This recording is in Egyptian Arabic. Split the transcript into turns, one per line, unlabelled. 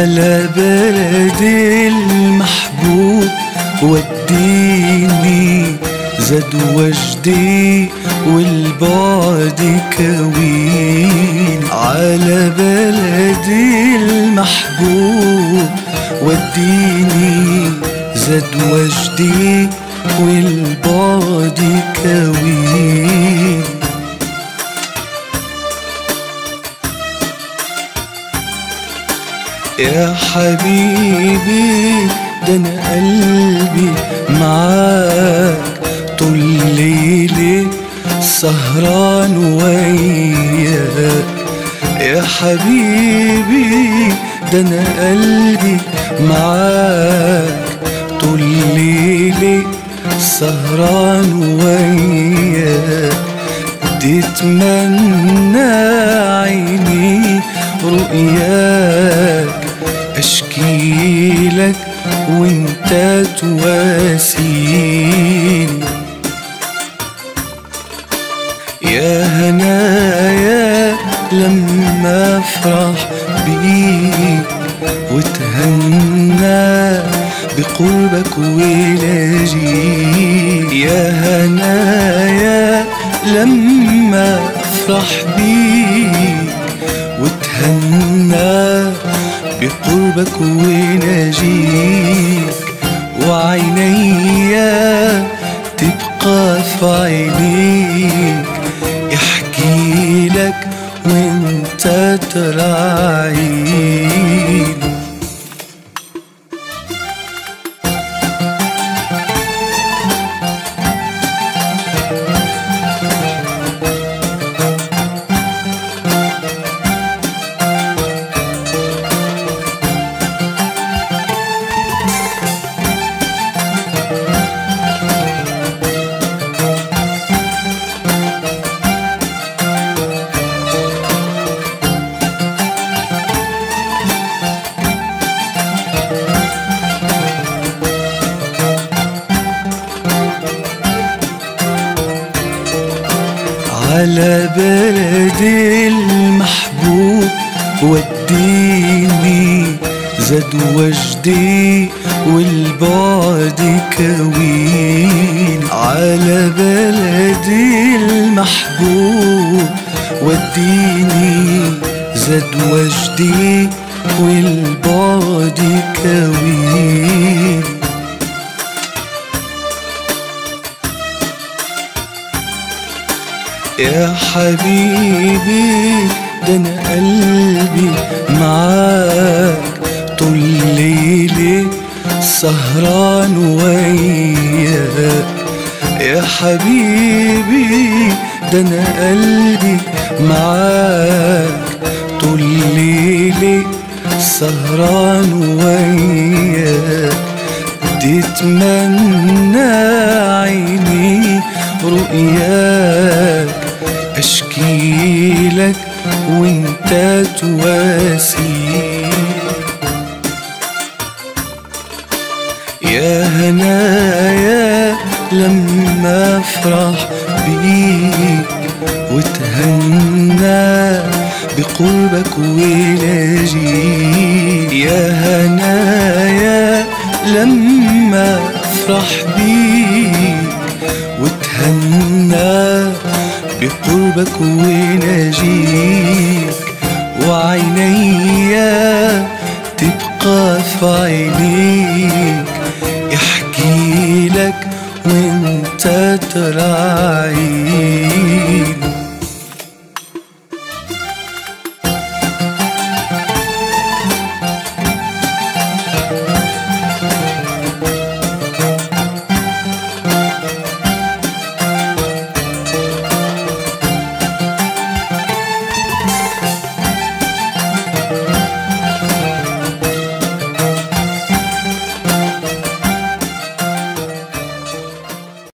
على بلدي المحبوب وديني زاد وجدي والبعد كوين على بلدي المحبوب وديني زاد وجدي والبعد كوين يا حبيبي ده انا قلبي معاك طول ليلي سهران وياك يا حبيبي ده انا قلبي معاك طول ليلي سهران وياك تتمنى عيني رؤياك اشكي لك وانت تواسيني يا هنايا لما افرح بيك وتهنى بقربك ولاجيك يا هنايا لما افرح بيك وتهنى بقربك ونجيك وعينيا تبقى في عينيك يحكي لك وانت تراعيني على بلدي المحبوب وديني زاد وجدي والبعد كوين على بلدي المحبوب وديني زاد وجدي والبعد كوين يا حبيبي ده انا قلبي معاك طول ليلي سهران وياك يا حبيبي ده انا قلبي معاك طول ليلي سهران وياك تتمنى عيني رؤياك اشكي لك وانت تواسي يا هنايا لما افرح بيك وتهنى بقربك ولاجيك يا هنايا لما افرح بيك وتهنى بقربك ونجيك وعينيا تبقى في عينيك يحكي لك وانت تراعي